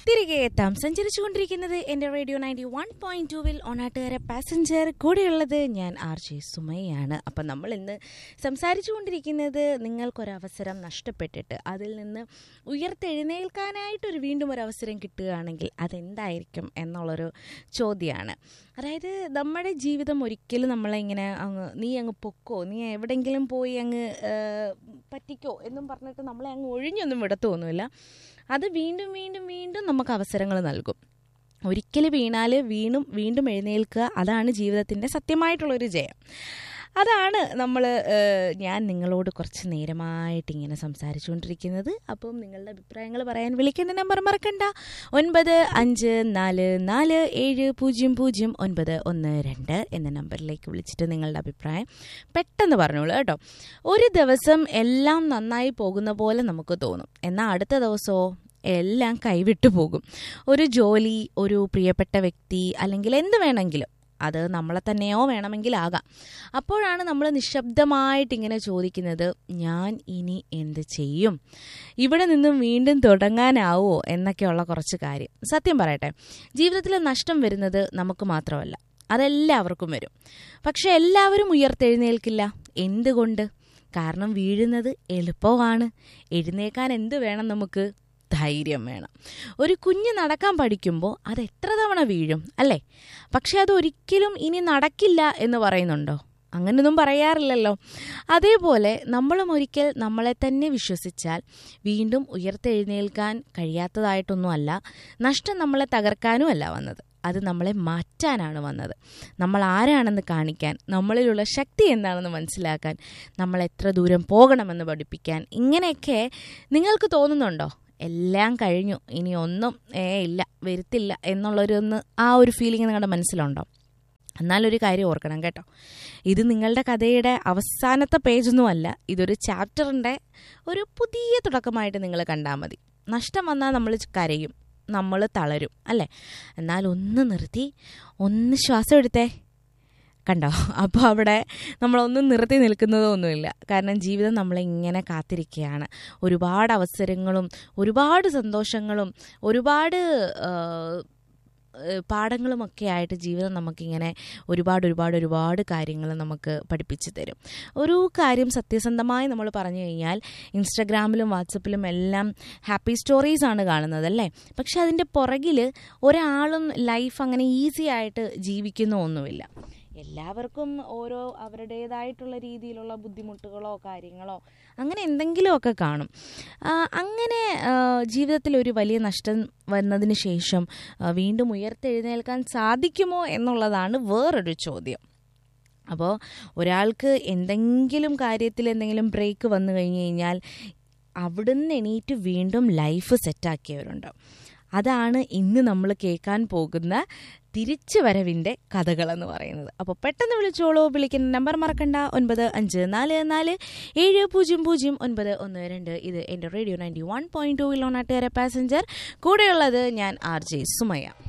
തിരികെ എത്താം സഞ്ചരിച്ചുകൊണ്ടിരിക്കുന്നത് എൻ്റെ റേഡിയോ നയൻറ്റി വൺ പോയിന്റ് ടൂവിൽ ഓണാട്ടുകാര പാസഞ്ചർ കൂടെയുള്ളത് ഞാൻ ആർ ജെ സുമയാണ് അപ്പം നമ്മൾ ഇന്ന് സംസാരിച്ചുകൊണ്ടിരിക്കുന്നത് നിങ്ങൾക്കൊരവസരം നഷ്ടപ്പെട്ടിട്ട് അതിൽ നിന്ന് ഉയർത്തെഴുന്നേൽക്കാനായിട്ടൊരു വീണ്ടും ഒരു അവസരം കിട്ടുകയാണെങ്കിൽ അതെന്തായിരിക്കും എന്നുള്ളൊരു ചോദ്യമാണ് അതായത് നമ്മുടെ ജീവിതം ഒരിക്കലും നമ്മളെ ഇങ്ങനെ അങ്ങ് നീ അങ്ങ് പൊക്കോ നീ എവിടെയെങ്കിലും പോയി അങ്ങ് ആ, പറ്റിക്കോ എന്നും പറഞ്ഞിട്ട് നമ്മളെ അങ്ങ് ഒഴിഞ്ഞൊന്നും വിടത്തൊന്നുമില്ല അത് വീണ്ടും വീണ്ടും വീണ്ടും നമുക്ക് അവസരങ്ങൾ നൽകും ഒരിക്കൽ വീണാൽ വീണ്ടും വീണ്ടും എഴുന്നേൽക്കുക അതാണ് ജീവിതത്തിൻ്റെ സത്യമായിട്ടുള്ളൊരു ജയം അതാണ് നമ്മൾ ഞാൻ നിങ്ങളോട് കുറച്ച് നേരമായിട്ട് ഇങ്ങനെ സംസാരിച്ചുകൊണ്ടിരിക്കുന്നത് അപ്പം നിങ്ങളുടെ അഭിപ്രായങ്ങൾ പറയാൻ വിളിക്കേണ്ട നമ്പർ മറക്കണ്ട ഒൻപത് അഞ്ച് നാല് നാല് ഏഴ് പൂജ്യം പൂജ്യം ഒൻപത് ഒന്ന് രണ്ട് എന്ന നമ്പറിലേക്ക് വിളിച്ചിട്ട് നിങ്ങളുടെ അഭിപ്രായം പെട്ടെന്ന് പറഞ്ഞോളൂ കേട്ടോ ഒരു ദിവസം എല്ലാം നന്നായി പോകുന്ന പോലെ നമുക്ക് തോന്നും എന്നാൽ അടുത്ത ദിവസമോ എല്ലാം കൈവിട്ടു പോകും ഒരു ജോലി ഒരു പ്രിയപ്പെട്ട വ്യക്തി അല്ലെങ്കിൽ എന്ത് വേണമെങ്കിലും അത് നമ്മളെ തന്നെയോ വേണമെങ്കിലാകാം അപ്പോഴാണ് നമ്മൾ നിശബ്ദമായിട്ട് ഇങ്ങനെ ചോദിക്കുന്നത് ഞാൻ ഇനി എന്ത് ചെയ്യും ഇവിടെ നിന്നും വീണ്ടും തുടങ്ങാനാവോ എന്നൊക്കെയുള്ള കുറച്ച് കാര്യം സത്യം പറയട്ടെ ജീവിതത്തിൽ നഷ്ടം വരുന്നത് നമുക്ക് മാത്രമല്ല അതെല്ലാവർക്കും വരും പക്ഷെ എല്ലാവരും ഉയർത്തെഴുന്നേൽക്കില്ല എന്തുകൊണ്ട് കാരണം വീഴുന്നത് എളുപ്പമാണ് എഴുന്നേക്കാൻ എന്ത് വേണം നമുക്ക് ധൈര്യം വേണം ഒരു കുഞ്ഞ് നടക്കാൻ പഠിക്കുമ്പോൾ അത് എത്ര തവണ വീഴും അല്ലേ പക്ഷെ അത് ഒരിക്കലും ഇനി നടക്കില്ല എന്ന് പറയുന്നുണ്ടോ അങ്ങനെയൊന്നും പറയാറില്ലല്ലോ അതേപോലെ നമ്മളും ഒരിക്കൽ നമ്മളെ തന്നെ വിശ്വസിച്ചാൽ വീണ്ടും ഉയർത്തെഴുന്നേൽക്കാൻ കഴിയാത്തതായിട്ടൊന്നും അല്ല നഷ്ടം നമ്മളെ തകർക്കാനും അല്ല വന്നത് അത് നമ്മളെ മാറ്റാനാണ് വന്നത് നമ്മൾ ആരാണെന്ന് കാണിക്കാൻ നമ്മളിലുള്ള ശക്തി എന്താണെന്ന് മനസ്സിലാക്കാൻ നമ്മൾ എത്ര ദൂരം പോകണമെന്ന് പഠിപ്പിക്കാൻ ഇങ്ങനെയൊക്കെ നിങ്ങൾക്ക് തോന്നുന്നുണ്ടോ എല്ലാം കഴിഞ്ഞു ഇനി ഒന്നും ഏ ഇല്ല വരുത്തില്ല എന്നുള്ളൊരു ഒന്ന് ആ ഒരു ഫീലിംഗ് നിങ്ങളുടെ മനസ്സിലുണ്ടോ എന്നാലൊരു കാര്യം ഓർക്കണം കേട്ടോ ഇത് നിങ്ങളുടെ കഥയുടെ അവസാനത്തെ പേജൊന്നുമല്ല ഇതൊരു ചാപ്റ്ററിൻ്റെ ഒരു പുതിയ തുടക്കമായിട്ട് നിങ്ങൾ കണ്ടാൽ മതി നഷ്ടം വന്നാൽ നമ്മൾ കരയും നമ്മൾ തളരും അല്ലേ എന്നാൽ ഒന്ന് നിർത്തി ഒന്ന് ശ്വാസം എടുത്തേ കണ്ടോ അപ്പോൾ അവിടെ നമ്മളൊന്നും നിർത്തി നിൽക്കുന്നതൊന്നുമില്ല കാരണം ജീവിതം നമ്മളെ ഇങ്ങനെ കാത്തിരിക്കുകയാണ് ഒരുപാട് അവസരങ്ങളും ഒരുപാട് സന്തോഷങ്ങളും ഒരുപാട് ആ, ഏഹ് പാഠങ്ങളുമൊക്കെ ആയിട്ട് ജീവിതം നമുക്കിങ്ങനെ ഒരുപാട് ഒരുപാട് ഒരുപാട് കാര്യങ്ങൾ നമുക്ക് പഠിപ്പിച്ചു തരും ഒരു കാര്യം സത്യസന്ധമായി നമ്മൾ പറഞ്ഞു കഴിഞ്ഞാൽ ഇൻസ്റ്റഗ്രാമിലും വാട്സപ്പിലും എല്ലാം ഹാപ്പി സ്റ്റോറീസ് ആണ് കാണുന്നത് അല്ലേ പക്ഷെ അതിൻ്റെ പുറകിൽ ഒരാളും ലൈഫ് അങ്ങനെ ഈസി ആയിട്ട് ജീവിക്കുന്ന ഒന്നുമില്ല എല്ലാവർക്കും ഓരോ അവരുടേതായിട്ടുള്ള രീതിയിലുള്ള ബുദ്ധിമുട്ടുകളോ കാര്യങ്ങളോ അങ്ങനെ എന്തെങ്കിലുമൊക്കെ കാണും ആ, അങ്ങനെ ആ, ജീവിതത്തിൽ ഒരു വലിയ നഷ്ടം വന്നതിന് ശേഷം ആ, വീണ്ടും ഉയർത്തെഴുന്നേൽക്കാൻ സാധിക്കുമോ എന്നുള്ളതാണ് വേറൊരു ചോദ്യം അപ്പോൾ ഒരാൾക്ക് എന്തെങ്കിലും കാര്യത്തിൽ എന്തെങ്കിലും ബ്രേക്ക് വന്നു കഴിഞ്ഞ് കഴിഞ്ഞാൽ അവിടുന്ന് എണീറ്റ് വീണ്ടും ലൈഫ് സെറ്റാക്കിയവരുണ്ട് അതാണ് ഇന്ന് നമ്മൾ കേൾക്കാൻ പോകുന്ന തിരിച്ചു വരവിൻ്റെ കഥകളെന്ന് പറയുന്നത് അപ്പോൾ പെട്ടെന്ന് വിളിച്ചോളൂ വിളിക്കുന്ന നമ്പർ മറക്കണ്ട ഒൻപത് അഞ്ച് നാല് നാല് ഏഴ് പൂജ്യം പൂജ്യം ഒൻപത് ഒന്ന് രണ്ട് ഇത് എൻ്റെ റേഡിയോ നയൻറ്റി വൺ പോയിൻറ്റ് ടൂവിൽ ഓണാട്ടുകാരെ പാസഞ്ചർ കൂടെയുള്ളത് ഞാൻ ആർ ജെ സുമയ